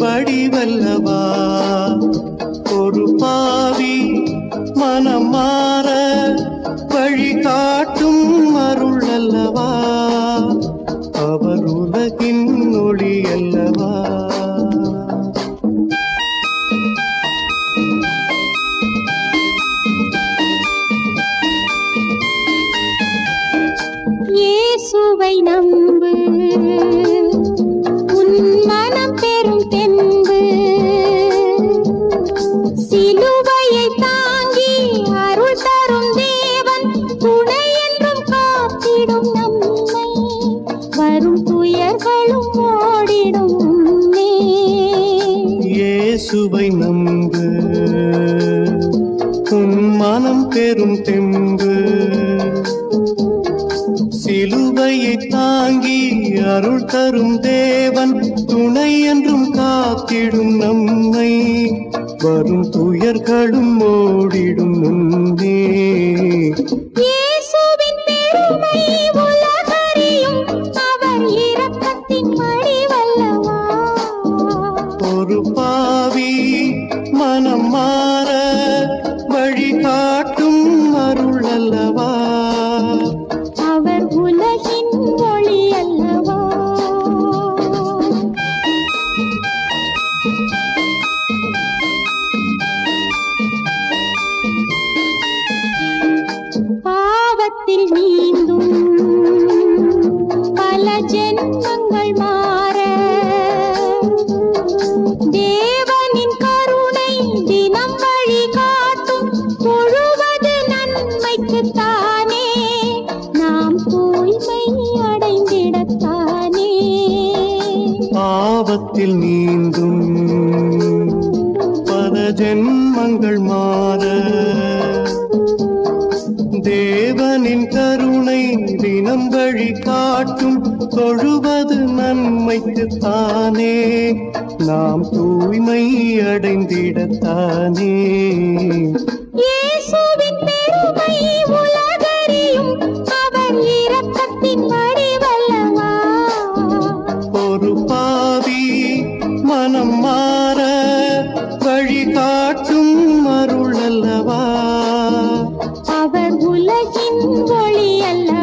வடிவல்லவா ஒரு பாவி மனம் மாற வழிகாட்டும் அருள் அல்லவா அவர் உலகின் ஒளி அல்லவா இயேசுவை நம்பு உன் மனம் பெறும் தென்பு சிலுவையை தாங்கி அருள் தரும் தேவன் துணை என்றும் காத்திடும் நம்மை வரும் துயர்களும் ஓடிடும் முன்னே இயேசுவை நம்பு உன் மனம் பெறும் தெம்பு சிலுவையை தாங்கி அருள் தரும் தேவன் துணை என்றும் காத்திடும் நம்மை வரும் துயர்களும் ஓடிடும் முன்னே இயேசுவின் பெருமை உலகறியும் அவர் இரக்கத்தின் வடிவல்லவா ஒரு பாவி மனம் மாற வழிகாட்டும் அருள் அல்லவா அவர் உலகின் ஒளி அல்லவா பாவத்தில் நீந்தும் பல ஜென்மங்கள் மாற தேவனின் கருணை தினம் வழி காட்டும் முழுவது நன்மைக்கு தானே நாம் தூய்மை அடைந்திடத்தானே பாவத்தில் நீந்தும் பல ஜென்மங்கள் மாற தேவனின் கருணை தினம் வழி காட்டும் தொழுவது நன்மைக்கு தானே நாம் தூய்மை அடைந்திடத்தானே இயேசுவின் பெருமை உலகறியும் அவர் இரக்கத்தின் வடிவல்லவா ஒரு பாவி மனம் மாற வழிகாட்டும் அருள் அல்லவா அவர் உலகின் ஒளி அல்லவா